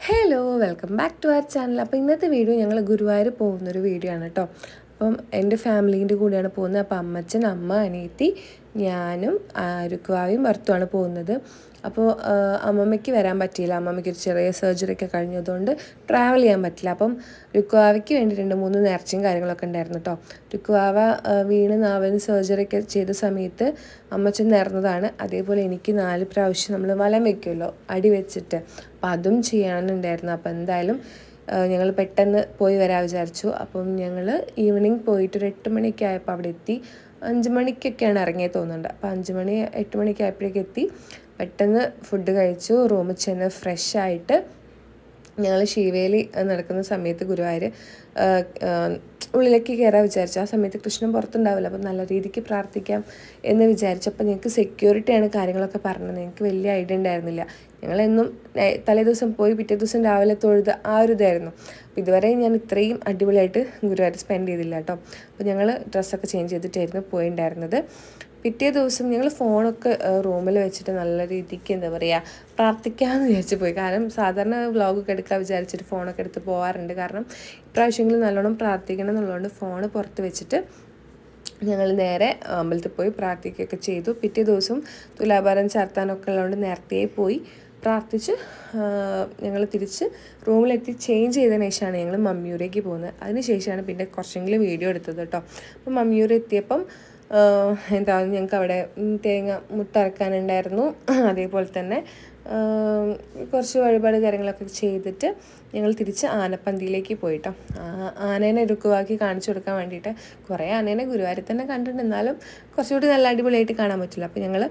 hello welcome back to our channel അപ്പോൾ ഇന്നത്തെ video ഞങ്ങൾ ഗുരുവായൂർ പോകുന്നൊരു വീഡിയോ ആണ് കേട്ടോ അപ്പം എൻ്റെ ഫാമിലീൻ്റെ കൂടെയാണ് പോകുന്നത് അപ്പോൾ അമ്മച്ചൻ അമ്മ അനിയത്തി ഞാനും രുക്കുവായും ഭർത്തുമാണ് പോകുന്നത് അപ്പോൾ അമ്മമ്മയ്ക്ക് വരാൻ പറ്റിയില്ല അമ്മമ്മയ്ക്ക് ഒരു ചെറിയ സർജറി ഒക്കെ കഴിഞ്ഞതുകൊണ്ട് ട്രാവൽ ചെയ്യാൻ പറ്റില്ല അപ്പം രുക്കുവാവയ്ക്ക് വേണ്ടി രണ്ട് മൂന്ന് നേർച്ചയും കാര്യങ്ങളൊക്കെ ഉണ്ടായിരുന്നു കേട്ടോ രുക്കുവാവ ആ, വീണ് നാവിന് സർജറി ഒക്കെ ചെയ്ത സമയത്ത് അമ്മച്ചൻ നേർന്നതാണ് അതേപോലെ എനിക്ക് നാല് പ്രാവശ്യം നമ്മൾ വലം വെക്കുമല്ലോ അടി വെച്ചിട്ട് അപ്പം അതും ചെയ്യാനുണ്ടായിരുന്നു അപ്പോൾ എന്തായാലും ഞങ്ങൾ പെട്ടെന്ന് പോയി വരാൻ വിചാരിച്ചു അപ്പം ഞങ്ങൾ ഈവനിങ് പോയിട്ട് ഒരു എട്ട് മണിയൊക്കെ ആയപ്പോൾ അവിടെ എത്തി അഞ്ച് മണിക്കൊക്കെയാണ് ഇറങ്ങിയത് തോന്നുന്നുണ്ട് അപ്പോൾ അഞ്ച് മണി എട്ട് മണിക്ക് ആയപ്പോഴേക്ക് എത്തി പെട്ടെന്ന് ഫുഡ് കഴിച്ചു റൂമിൽ ചെന്ന് ഫ്രഷ് ആയിട്ട് ഞങ്ങൾ ശിവേലി നടക്കുന്ന സമയത്ത് ഗുരുവായൂർ ആ, ആ, ഉള്ളിലേക്ക് കയറാൻ വിചാരിച്ചു ആ സമയത്ത് കൃഷ്ണൻ പുറത്തുണ്ടാവില്ല അപ്പം നല്ല രീതിക്ക് പ്രാർത്ഥിക്കാം എന്ന് വിചാരിച്ചു അപ്പം ഞങ്ങൾക്ക് സെക്യൂരിറ്റിയാണ് കാര്യങ്ങളൊക്കെ പറഞ്ഞത് ഞങ്ങൾക്ക് വലിയ ഐഡിയ ഉണ്ടായിരുന്നില്ല ഞങ്ങളെന്നും നൈ- തലേ ദിവസം പോയി പിറ്റേ ദിവസം രാവിലെ തൊഴുത് ആ ഒരു ഇതായിരുന്നു അപ്പം ഇതുവരെ ഞാൻ ഇത്രയും അടിപൊളിയായിട്ട് ഗുരുവായൂർ സ്പെൻഡ് ചെയ്തില്ല കേട്ടോ അപ്പോൾ ഞങ്ങൾ ഡ്രസ്സൊക്കെ ചേഞ്ച് ചെയ്തിട്ടായിരുന്നു പോയിണ്ടായിരുന്നത് പിറ്റേ ദിവസം ഞങ്ങൾ ഫോണൊക്കെ റൂമിൽ വെച്ചിട്ട് നല്ല രീതിക്ക് എന്താ പറയുക പ്രാർത്ഥിക്കാമെന്ന് വിചാരിച്ച് പോയി കാരണം സാധാരണ വ്ളോഗൊക്കെ എടുക്കാൻ വിചാരിച്ചിട്ട് ഫോണൊക്കെ എടുത്ത് പോകാറുണ്ട് കാരണം ഇപ്രാവശ്യമെങ്കിലും നല്ലോണം പ്രാർത്ഥിക്കണം എന്നുള്ളതുകൊണ്ട് ഫോൺ പുറത്ത് വെച്ചിട്ട് ഞങ്ങൾ നേരെ അമ്പലത്തിൽ പോയി പ്രാർത്ഥിക്കുകയൊക്കെ ചെയ്തു പിറ്റേ ദിവസം തുലാഭാരം ചാർത്താനൊക്കെ ഉള്ളതുകൊണ്ട് നേരത്തെ പോയി പ്രാർത്ഥിച്ച് ഞങ്ങൾ തിരിച്ച് റൂമിലെത്തി ചേഞ്ച് ചെയ്തതിന് ശേഷമാണ് ഞങ്ങൾ മമ്മിയൂരേക്ക് പോകുന്നത് അതിന് ശേഷമാണ് പിന്നെ കുറച്ചെങ്കിലും വീഡിയോ എടുത്തത് കേട്ടോ അപ്പം മമ്മിയൂർ എത്തിയപ്പം ആഹ് എന്താ ഞങ്ങൾക്ക് അവിടെ ഉം, തേങ്ങ മുട്ട അരക്കാനുണ്ടായിരുന്നു അതേപോലെ തന്നെ ആഹ് കുറച്ച് വഴിപാട് കാര്യങ്ങളൊക്കെ ചെയ്തിട്ട് ഞങ്ങൾ തിരിച്ച് ആനപ്പന്തിയിലേക്ക് പോയിട്ടോ ആ- ആനേനെ രുക്കുവാക്കി കാണിച്ചു കൊടുക്കാൻ വേണ്ടിയിട്ട് കുറേ ആനേനെ ഗുരുവായൂരിൽ തന്നെ കണ്ടിട്ടുണ്ട് എന്നാലും കുറച്ചുകൂടി നല്ല അടിപൊളിയായിട്ട് കാണാൻ പറ്റില്ല അപ്പോൾ ഞങ്ങൾ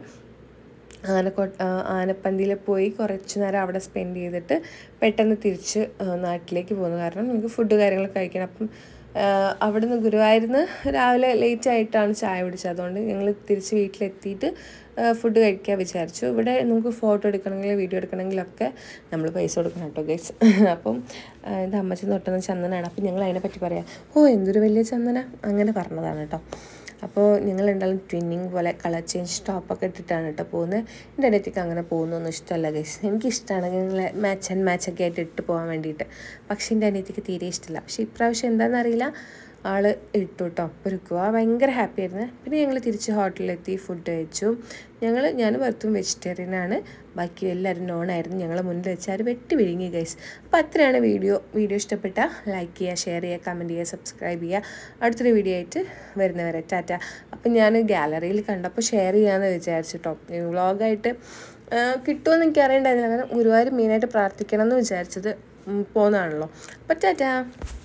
ആനക്കോ ആനപ്പന്തിയിൽ പോയി കുറച്ച് നേരം അവിടെ സ്പെൻഡ് ചെയ്തിട്ട് പെട്ടെന്ന് തിരിച്ച് ആ, നാട്ടിലേക്ക് പോകുന്നു കാരണം നമുക്ക് ഫുഡ് കാര്യങ്ങളൊക്കെ കഴിക്കണം അപ്പം ആ, അവിടുന്ന് ഗുരുവായൂരിന്ന് രാവിലെ ലേറ്റ് ആയിട്ടാണ് ചായ കുടിച്ചത് അതുകൊണ്ട് ഞങ്ങൾ തിരിച്ച് വീട്ടിലെത്തിയിട്ട് ഫുഡ് കഴിക്കാൻ വിചാരിച്ചു ഇവിടെ നമുക്ക് ഫോട്ടോ എടുക്കണമെങ്കിൽ വീഡിയോ എടുക്കണമെങ്കിലൊക്കെ നമ്മൾ പൈസ കൊടുക്കണം കേട്ടോ ഗൈസ് അപ്പം ആ, ഇത് അമ്മച്ചി തൊട്ടുന്ന ചന്ദനാണ് അപ്പം ഞങ്ങൾ അതിനെപ്പറ്റി പറയാം ഓ എന്തൊരു വലിയ ചന്ദന അങ്ങനെ പറഞ്ഞതാണ് കേട്ടോ അപ്പോൾ ഞങ്ങൾ എന്തായാലും ട്വിന്നിങ് പോലെ കളർ ചേഞ്ച് ടോപ്പൊക്കെ ഇട്ടിട്ടാണ് കേട്ടോ പോകുന്നത് എൻ്റെ അനിയത്തിക്ക് അങ്ങനെ പോകുന്നൊന്നും ഇഷ്ടമല്ല ഗൈസ് എനിക്കിഷ്ടമാണ് ഞങ്ങൾ മാച്ച് ആൻഡ് മാച്ച് ഒക്കെ ആയിട്ട് ഇട്ട് പോകാൻ വേണ്ടിയിട്ട് പക്ഷേ എൻ്റെ അനിയത്തിക്ക് തീരെ ഇഷ്ടമില്ല പക്ഷേ ഇപ്രാവശ്യം എന്താണെന്നറിയില്ല ആൾ ഇട്ടു കേട്ടോ ഒരുക്കുക ഭയങ്കര ഹാപ്പി ആയിരുന്നു പിന്നെ ഞങ്ങൾ തിരിച്ച് ഹോട്ടലിലെത്തി ഫുഡ് കഴിച്ചു ഞങ്ങൾ ഞാൻ ഭർത്തും വെജിറ്റേറിയൻ ആണ് ബാക്കി എല്ലാവരും നോൺ ആയിരുന്നു ഞങ്ങളെ മുന്നിൽ വെച്ച് ആര് വെട്ടി വിഴുങ്ങി ഗൈസ് അപ്പോൾ അത്രയാണ് വീഡിയോ വീഡിയോ ഇഷ്ടപ്പെട്ട ലൈക്ക് ചെയ്യുക ഷെയർ ചെയ്യുക കമൻറ്റ് ചെയ്യുക സബ്സ്ക്രൈബ് ചെയ്യുക അടുത്തൊരു വീഡിയോ ആയിട്ട് വരുന്നവരെ ടാറ്റ അപ്പം ഞാൻ ഗാലറിയിൽ കണ്ടപ്പോൾ ഷെയർ ചെയ്യാമെന്ന് വിചാരിച്ചിട്ടോ വ്ളോഗായിട്ട് കിട്ടുമെന്ന് എനിക്ക് അറിയണ്ടായിരുന്നില്ല കാരണം ഗുരുവായൂർ മെയിനായിട്ട് പ്രാർത്ഥിക്കണം എന്ന് വിചാരിച്ചത് ഉം, പോന്നതാണല്ലോ അപ്പം ടാറ്റ